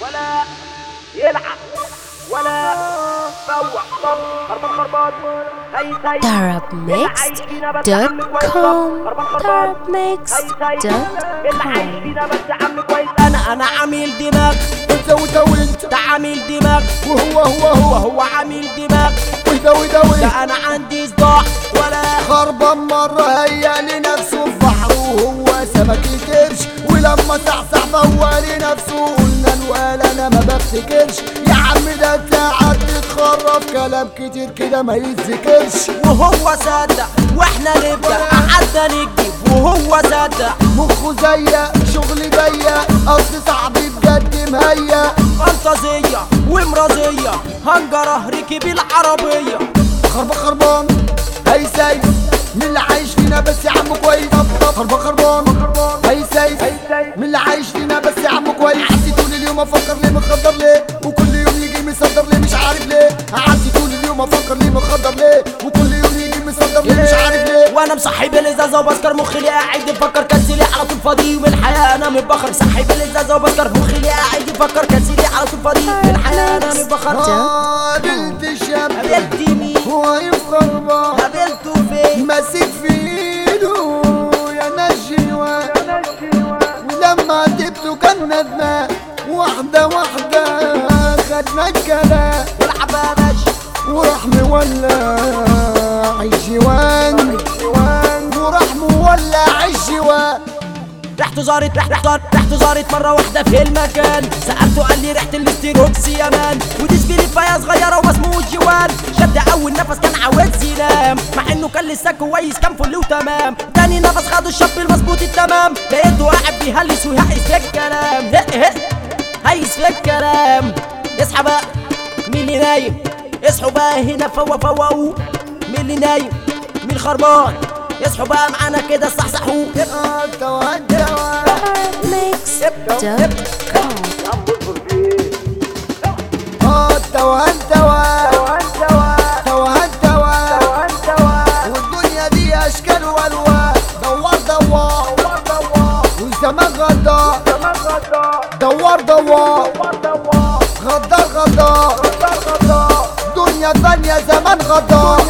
ولا يلعب ولا فوق طب خربان خربان هي هي Arabmixed.com انا انا عميل دماغ انت وانت وانت ده عميل دماغ وهو هو هو وهو عميل دماغ وده وده وده ده انا عندي صداع ولا خربان مرة هيا لنفسه في بحره وهو سمك قرش ولما صحصح فوق لنفسه قلنا الوال انا ما بفتكرش يا عم ده انت قعدت تخرف كلام كتير كده ما يتذكرش وهو صدق واحنا نبدا قعدنا نكذب وهو صدق مخه زيق شغلي ضيق اصل صاحبي بجد مهيأ فانتازية ومرازية هنجرة ركب العربية خربان خربان هي سيف من اللي عايش فينا بس يا عم كويس خربان خربان هي سيف من اللي عايش فينا بس يا عم كويس قعدت طول اليوم افكر ليه مخدر ليه وكل يوم يجي مصدر ليه مش عارف ليه قعدت طول اليوم افكر ليه مخدر ليه وكل يوم يجي مصدر ليه مش عارف ليه وانا مصحي الازازه وبسكر مخي ليه قاعد يفكر كنسلي على طول فاضي ومن الحياه انا متبخر صحي الازازه وبسكر مخي ليه قاعد يفكر كنسلي على طول فاضي من الحياه انا متبخر قابلت شاب قابلت مين واقف خربان قابلته فين ماسك في ايده يا نجوى ولما جبته كان ندمان واحدة واحدة خدنا الكلام والعب يا باشا وراح مولع الجوان وراح مولع الجوان ريحته زارت ريح ريح ريحته زارت مرة واحدة في المكان سألته قال لي ريحة الاستيروكس يا مان ودي زميلي فيا صغيرة وما اسمهوش جوان شد أول نفس كان عاوز ينام مع إنه كان لسه كويس كان فل وتمام تاني نفس خده الشاب المظبوط التمام لقيته قاعد بيهلس ويهقس في الكلام هق هق هيس في الكلام اصحى بقى مين اللي نايم اصحوا بقى هنا فوا فوقوا مين اللي نايم مين خربان اصحوا بقى معانا كده صحصحوا الدوا الدوا Arabmixed.com الدوا الدوا دوا الدوا والدنيا دي اشكال والوان دوار دوار والزمان غدار دوار دوار غدار غدار دنيا ثانية زمان غدار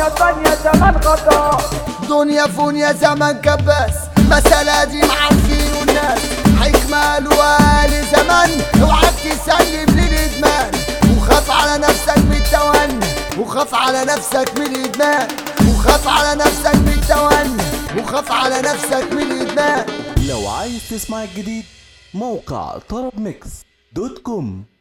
دنيا فونيا زمان كباس مسألة دي معرفين والناس حكمة الوالي زمان اوعاك تسلم للإدمان وخاف على نفسك من التواني وخاف على نفسك من الإدمان وخاف على نفسك من التواني وخاف على نفسك من الإدمان لو عايز تسمع الجديد موقع طرب ميكس دوت كوم